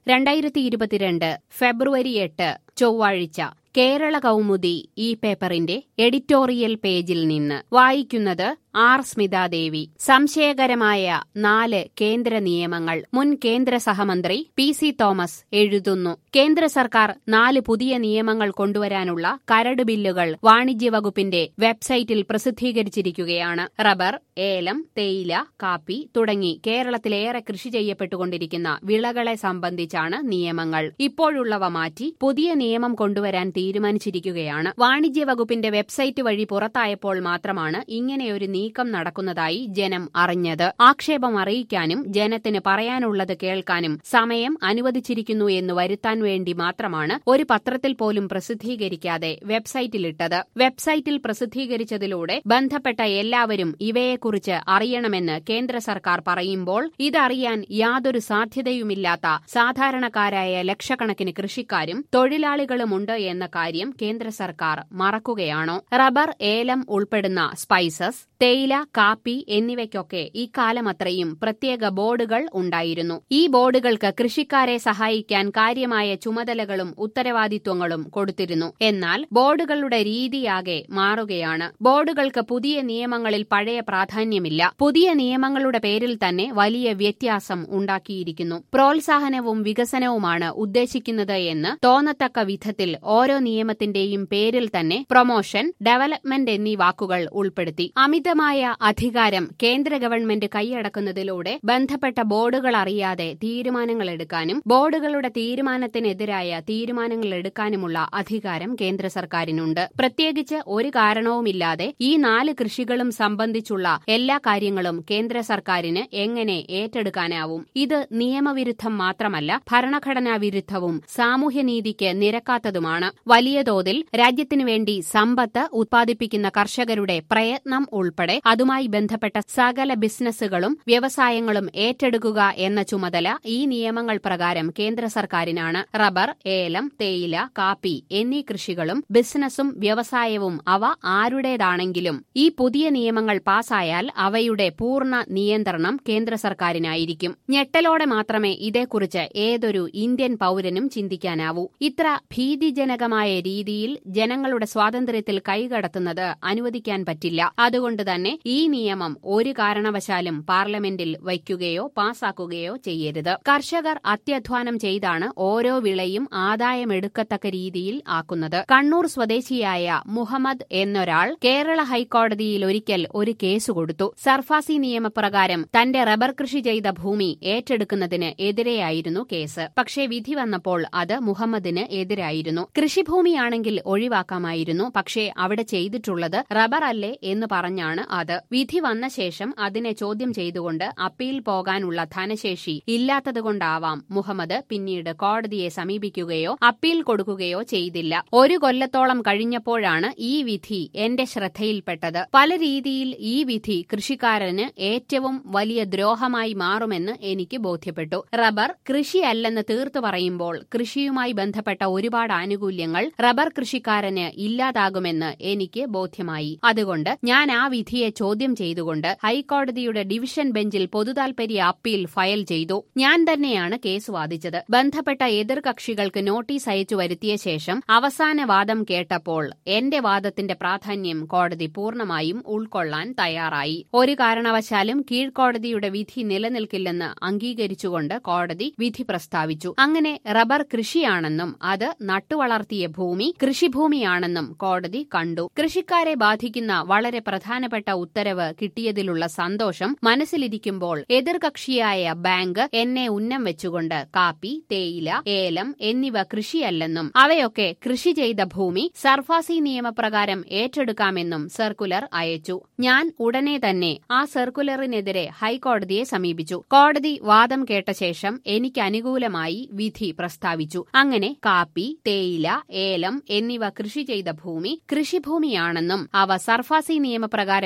രണ്ടായിരത്തി ഇരുപത്തിരണ്ട് ഫെബ്രുവരി എട്ട് ചൊവ്വാഴ്ച കേരള കൗമുദി ഈ പേപ്പറിന്റെ എഡിറ്റോറിയൽ പേജിൽ നിന്ന് വായിക്കുന്നത് ആർ സ്മിതാദേവി സംശയകരമായ നാല് കേന്ദ്ര നിയമങ്ങൾ മുൻ കേന്ദ്ര സഹമന്ത്രി പി സി തോമസ് എഴുതുന്നു കേന്ദ്ര സർക്കാർ നാല് പുതിയ നിയമങ്ങൾ കൊണ്ടുവരാനുള്ള കരട് ബില്ലുകൾ വാണിജ്യ വകുപ്പിന്റെ വെബ്സൈറ്റിൽ പ്രസിദ്ധീകരിച്ചിരിക്കുകയാണ് റബ്ബർ ഏലം തേയില കാപ്പി തുടങ്ങി കേരളത്തിലേറെ കൃഷി ചെയ്യപ്പെട്ടുകൊണ്ടിരിക്കുന്ന വിളകളെ സംബന്ധിച്ചാണ് നിയമങ്ങൾ ഇപ്പോഴുള്ളവ മാറ്റി പുതിയ നിയമം കൊണ്ടുവരാൻ തീരുമാനിച്ചിരിക്കുകയാണ് വാണിജ്യ വകുപ്പിന്റെ വെബ്സൈറ്റ് വഴി പുറത്തായപ്പോൾ മാത്രമാണ് ഇങ്ങനെയൊരു നീക്കം നടക്കുന്നതായി ജനം അറിഞ്ഞത് ആക്ഷേപം അറിയിക്കാനും ജനത്തിന് പറയാനുള്ളത് കേൾക്കാനും സമയം അനുവദിച്ചിരിക്കുന്നു എന്ന് വരുത്താൻ വേണ്ടി മാത്രമാണ് ഒരു പത്രത്തിൽ പോലും പ്രസിദ്ധീകരിക്കാതെ വെബ്സൈറ്റിലിട്ടത് വെബ്സൈറ്റിൽ പ്രസിദ്ധീകരിച്ചതിലൂടെ ബന്ധപ്പെട്ട എല്ലാവരും ഇവയെക്കുറിച്ച് അറിയണമെന്ന് കേന്ദ്ര സർക്കാർ പറയുമ്പോൾ ഇതറിയാൻ യാതൊരു സാധ്യതയുമില്ലാത്ത സാധാരണക്കാരായ ലക്ഷക്കണക്കിന് കൃഷിക്കാരും തൊഴിലാളികളുമുണ്ട് എന്ന കാര്യം കേന്ദ്ര സർക്കാർ മറക്കുകയാണോ റബ്ബർ ഏലം ഉൾപ്പെടുന്ന സ്പൈസസ് തേയില കാപ്പി എന്നിവയ്ക്കൊക്കെ ഇക്കാലമത്രയും പ്രത്യേക ബോർഡുകൾ ഉണ്ടായിരുന്നു ഈ ബോർഡുകൾക്ക് കൃഷിക്കാരെ സഹായിക്കാൻ കാര്യമായ ചുമതലകളും ഉത്തരവാദിത്വങ്ങളും കൊടുത്തിരുന്നു എന്നാൽ ബോർഡുകളുടെ രീതിയാകെ മാറുകയാണ് ബോർഡുകൾക്ക് പുതിയ നിയമങ്ങളിൽ പഴയ പ്രാധാന്യമില്ല പുതിയ നിയമങ്ങളുടെ പേരിൽ തന്നെ വലിയ വ്യത്യാസം ഉണ്ടാക്കിയിരിക്കുന്നു പ്രോത്സാഹനവും വികസനവുമാണ് ഉദ്ദേശിക്കുന്നത് എന്ന് തോന്നത്തക്ക വിധത്തിൽ ഓരോ നിയമത്തിന്റെയും പേരിൽ തന്നെ പ്രൊമോഷൻ ഡെവലപ്മെന്റ് എന്നീ വാക്കുകൾ ഉൾപ്പെടുത്തി അമിതമായ അധികാരം കേന്ദ്ര ഗവൺമെന്റ് കൈയടക്കുന്നതിലൂടെ ബന്ധപ്പെട്ട ബോർഡുകൾ അറിയാതെ തീരുമാനങ്ങൾ എടുക്കാനും ബോർഡുകളുടെ തീരുമാനത്തിനെതിരായ തീരുമാനങ്ങൾ എടുക്കാനുമുള്ള അധികാരം കേന്ദ്ര സർക്കാരിനുണ്ട് പ്രത്യേകിച്ച് ഒരു കാരണവുമില്ലാതെ ഈ നാല് കൃഷികളും സംബന്ധിച്ചുള്ള എല്ലാ കാര്യങ്ങളും കേന്ദ്ര സർക്കാരിന് എങ്ങനെ ഏറ്റെടുക്കാനാവും ഇത് നിയമവിരുദ്ധം മാത്രമല്ല ഭരണഘടനാ വിരുദ്ധവും സാമൂഹ്യനീതിക്ക് നിരക്കാത്തതുമാണ് വലിയ തോതിൽ രാജ്യത്തിനു വേണ്ടി സമ്പത്ത് ഉത്പാദിപ്പിക്കുന്ന കർഷകരുടെ പ്രയത്നം ഉൾപ്പെടെ അതുമായി ബന്ധപ്പെട്ട സകല ബിസിനസ്സുകളും വ്യവസായങ്ങളും ഏറ്റെടുക്കുക എന്ന ചുമതല ഈ നിയമങ്ങൾ പ്രകാരം കേന്ദ്ര സർക്കാരിനാണ് റബ്ബർ ഏലം തേയില കാപ്പി എന്നീ കൃഷികളും ബിസിനസ്സും വ്യവസായവും അവ ആരുടേതാണെങ്കിലും ഈ പുതിയ നിയമങ്ങൾ പാസായാൽ അവയുടെ പൂർണ്ണ നിയന്ത്രണം കേന്ദ്ര സർക്കാരിനായിരിക്കും ഞെട്ടലോടെ മാത്രമേ ഇതേക്കുറിച്ച് ഏതൊരു ഇന്ത്യൻ പൌരനും ചിന്തിക്കാനാവൂ ഇത്ര ഭീതിജനകമായ രീതിയിൽ ജനങ്ങളുടെ സ്വാതന്ത്ര്യത്തിൽ കൈകടത്തുന്നത് അനുവദിക്കാൻ പറ്റില്ല അതുകൊണ്ട് തന്നെ ഈ നിയമം ഒരു കാരണവശാലും പാർലമെന്റിൽ വയ്ക്കുകയോ പാസാക്കുകയോ ചെയ്യരുത് കർഷകർ അത്യധ്വാനം ചെയ്താണ് ഓരോ വിളയും ആദായമെടുക്കത്തക്ക രീതിയിൽ ആക്കുന്നത് കണ്ണൂർ സ്വദേശിയായ മുഹമ്മദ് എന്നൊരാൾ കേരള ഹൈക്കോടതിയിൽ ഒരിക്കൽ ഒരു കേസ് കൊടുത്തു സർഫാസി നിയമപ്രകാരം തന്റെ റബ്ബർ കൃഷി ചെയ്ത ഭൂമി ഏറ്റെടുക്കുന്നതിന് എതിരെയായിരുന്നു കേസ് പക്ഷേ വിധി വന്നപ്പോൾ അത് മുഹമ്മദിന് എതിരായിരുന്നു കൃഷിഭൂമിയാണെങ്കിൽ ഒഴിവാക്കാമായിരുന്നു പക്ഷേ അവിടെ ചെയ്തിട്ടുള്ളത് റബ്ബർ അല്ലേ എന്ന് പറഞ്ഞാണ് അത് വിധി വന്ന ശേഷം അതിനെ ചോദ്യം ചെയ്തുകൊണ്ട് അപ്പീൽ പോകാനുള്ള ധനശേഷി ഇല്ലാത്തതുകൊണ്ടാവാം മുഹമ്മദ് പിന്നീട് കോടതിയെ സമീപിക്കുകയോ അപ്പീൽ കൊടുക്കുകയോ ചെയ്തില്ല ഒരു കൊല്ലത്തോളം കഴിഞ്ഞപ്പോഴാണ് ഈ വിധി എന്റെ ശ്രദ്ധയിൽപ്പെട്ടത് പല രീതിയിൽ ഈ വിധി കൃഷിക്കാരന് ഏറ്റവും വലിയ ദ്രോഹമായി മാറുമെന്ന് എനിക്ക് ബോധ്യപ്പെട്ടു റബ്ബർ കൃഷിയല്ലെന്ന് തീർത്തു പറയുമ്പോൾ കൃഷിയുമായി ബന്ധപ്പെട്ട ഒരുപാട് ആനുകൂല്യങ്ങൾ റബ്ബർ കൃഷിക്കാരന് ഇല്ലാതാകുമെന്ന് എനിക്ക് ബോധ്യമായി അതുകൊണ്ട് ഞാൻ ആ വിധിയെ ചോദ്യം ചെയ്തുകൊണ്ട് ഹൈക്കോടതിയുടെ ഡിവിഷൻ ബെഞ്ചിൽ പൊതുതാൽപര്യ അപ്പീൽ ഫയൽ ചെയ്തു ഞാൻ തന്നെയാണ് കേസ് വാദിച്ചത് ബന്ധപ്പെട്ട എതിർകക്ഷികൾക്ക് നോട്ടീസ് അയച്ചു വരുത്തിയ ശേഷം അവസാന വാദം കേട്ടപ്പോൾ എന്റെ വാദത്തിന്റെ പ്രാധാന്യം കോടതി പൂർണ്ണമായും ഉൾക്കൊള്ളാൻ തയ്യാറായി ഒരു കാരണവശാലും കീഴ്ക്കോടതിയുടെ വിധി നിലനിൽക്കില്ലെന്ന് അംഗീകരിച്ചുകൊണ്ട് കോടതി വിധി പ്രസ്താവിച്ചു അങ്ങനെ റബ്ബർ കൃഷിയാണെന്നും അത് നട്ടുവളർത്തിയ ഭൂമി കൃഷിഭൂമിയാണെന്നും കോടതി കണ്ടു കൃഷിക്കാരെ ബാധിക്കുന്ന വളരെ പ്രധാനപ്പെട്ട ഉത്തരവ് കിട്ടിയതിലുള്ള സന്തോഷം മനസ്സിലിരിക്കുമ്പോൾ എതിർകക്ഷിയായ ബാങ്ക് എന്നെ ഉന്നം വെച്ചുകൊണ്ട് കാപ്പി തേയില ഏലം എന്നിവ കൃഷിയല്ലെന്നും അവയൊക്കെ കൃഷി ചെയ്ത ഭൂമി സർഫാസി നിയമപ്രകാരം ഏറ്റെടുക്കാമെന്നും സർക്കുലർ അയച്ചു ഞാൻ ഉടനെ തന്നെ ആ സർക്കുലറിനെതിരെ ഹൈക്കോടതിയെ സമീപിച്ചു കോടതി വാദം കേട്ട ശേഷം എനിക്ക് അനുകൂലമായി വിധി പ്രസ്താവിച്ചു അങ്ങനെ കാപ്പി തേയില ഏലം എന്നിവ കൃഷി ചെയ്ത ഭൂമി കൃഷിഭൂമിയാണെന്നും അവ സർഫാസി നിയമപ്രകാരം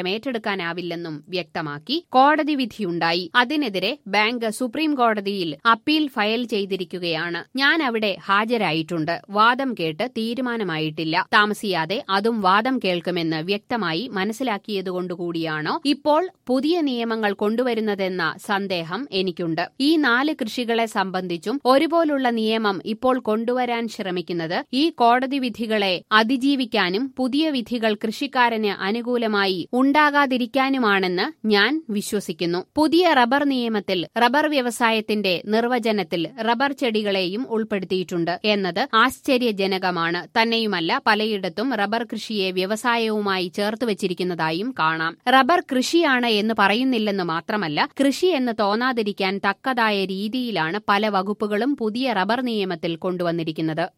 സമരം ഏറ്റെടുക്കാനാവില്ലെന്നും വ്യക്തമാക്കി കോടതി വിധിയുണ്ടായി അതിനെതിരെ ബാങ്ക് സുപ്രീം കോടതിയിൽ അപ്പീൽ ഫയൽ ചെയ്തിരിക്കുകയാണ് ഞാൻ അവിടെ ഹാജരായിട്ടുണ്ട് വാദം കേട്ട് തീരുമാനമായിട്ടില്ല താമസിയാതെ അതും വാദം കേൾക്കുമെന്ന് വ്യക്തമായി മനസ്സിലാക്കിയതുകൊണ്ടുകൂടിയാണോ ഇപ്പോൾ പുതിയ നിയമങ്ങൾ കൊണ്ടുവരുന്നതെന്ന സന്ദേഹം എനിക്കുണ്ട് ഈ നാല് കൃഷികളെ സംബന്ധിച്ചും ഒരുപോലുള്ള നിയമം ഇപ്പോൾ കൊണ്ടുവരാൻ ശ്രമിക്കുന്നത് ഈ കോടതി വിധികളെ അതിജീവിക്കാനും പുതിയ വിധികൾ കൃഷിക്കാരന് അനുകൂലമായി ഉണ്ടാകാതിരിക്കാനുമാണെന്ന് ഞാൻ വിശ്വസിക്കുന്നു പുതിയ റബ്ബർ നിയമത്തിൽ റബ്ബർ വ്യവസായത്തിന്റെ നിർവചനത്തിൽ റബ്ബർ ചെടികളെയും ഉൾപ്പെടുത്തിയിട്ടുണ്ട് എന്നത് ആശ്ചര്യജനകമാണ് തന്നെയുമല്ല പലയിടത്തും റബ്ബർ കൃഷിയെ വ്യവസായവുമായി ചേർത്ത് വെച്ചിരിക്കുന്നതായും കാണാം റബ്ബർ കൃഷിയാണ് എന്ന് പറയുന്നില്ലെന്ന് മാത്രമല്ല കൃഷി എന്ന് തോന്നാതിരിക്കാൻ തക്കതായ രീതിയിലാണ് പല വകുപ്പുകളും പുതിയ റബ്ബർ നിയമത്തിൽ കൊണ്ടുവന്നിരിക്കുന്നത്